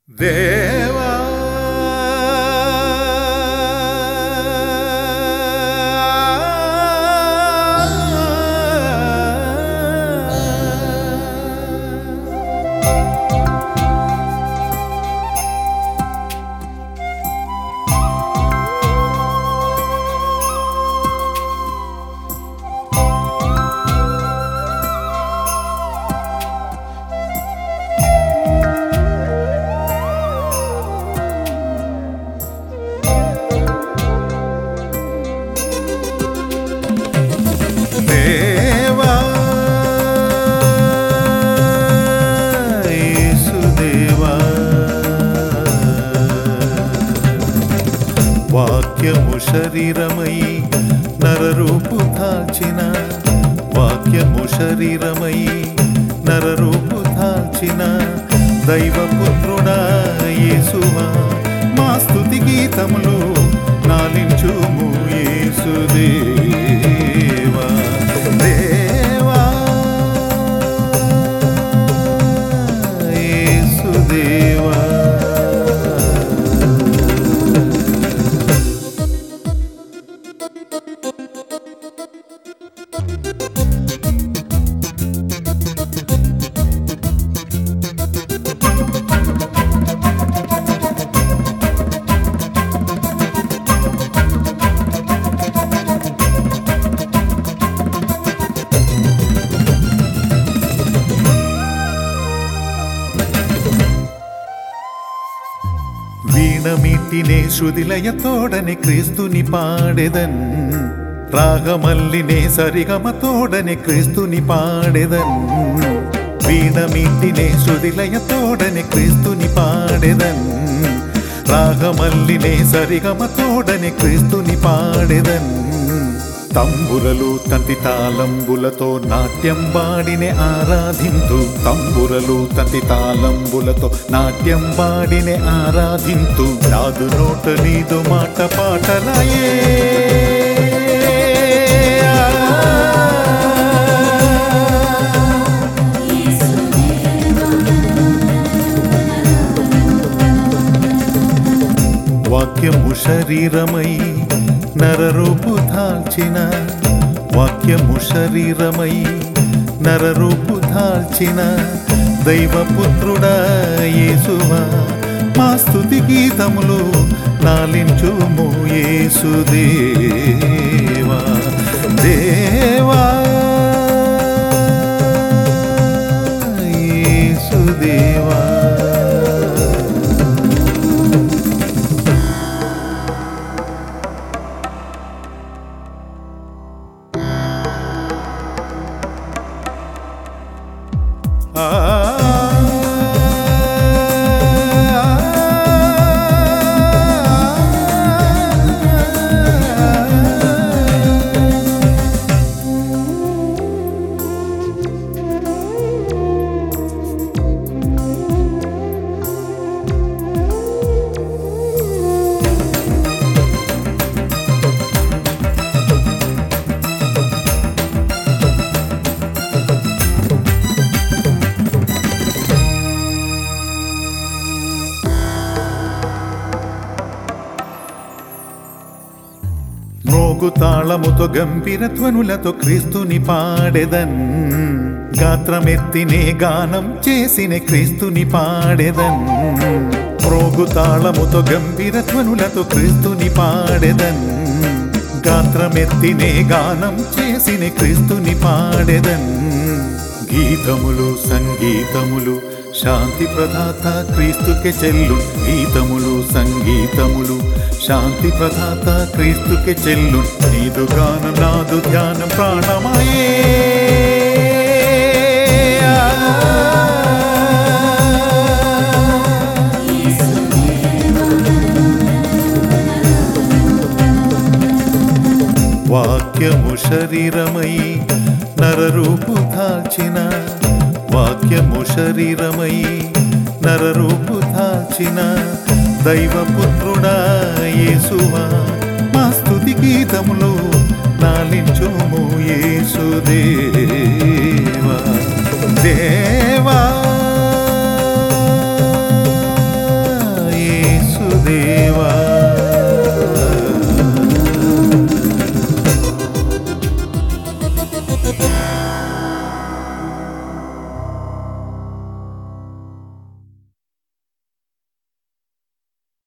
దేవా దేవా యేసుదేవా వాక్యము శరీరమై నరరూపు దాల్చిన వాక్యము శరీరమై నరరూపు దాల్చిన దైవపుత్రుడా యేసువా మా స్తుతి గీతములు నాలించుము యేసుదేవా దేవా యేసుదేవా వీణమీటినే శృతిలయతోడని క్రీస్తుని పాడెదన్ రాగమల్లినే సరిగమతోడని క్రీస్తుని పాడెదన్ వీణమీటినే శృతిలయతోడని క్రీస్తుని పాడెదన్ రాగమల్లినే సరిగమతోడని క్రీస్తుని పాడెదన్ తంబురలు తంతి తాళంబులతో నాట్యం వాడినే ఆరాధింతు తంబురలు తంతి తాళంబులతో నాట్యం వాడినే ఆరాధింతు నాదు నోట నీదు మాట పాటలాయే వాక్యము శరీరమై నరరూపు దాల్చిన వాక్యము శరీరమై నరరూపు దాల్చిన దైవపుత్రుడా యేసువా మా స్తుతి గీతములు నాలించుము యేసుదేవా దేవా యేసుదేవా మ్రోగు తాళముతో గంభీర ధ్వనులతో క్రీస్తుని పాడెదన్ గాత్రమెత్తినే గానం చేసిన క్రీస్తుని పాడెదన్ మ్రోగు తాళముతో గంభీర ధ్వనులతో క్రీస్తుని పాడెదన్ గాత్రమెత్తినే గానం చేసిన క్రీస్తుని పాడెదన్ గీతములు సంగీతములు శాంతి ప్రదాత క్రీస్తుకే చెల్లు గీతములు సంగీతములు శాంతి ప్రదాత క్రీస్తుకే చెల్లు నీదు గానం నాదు ధ్యానం ప్రాణమాయే వాక్యము శరీరమై నరరూపు దాల్చిన వాక్యము శరీరమై నరరూపు దాల్చిన దైవపుత్రుడా యేసువా మా స్తుతి గీతములు నాలించుము యేసుదేవా దేవా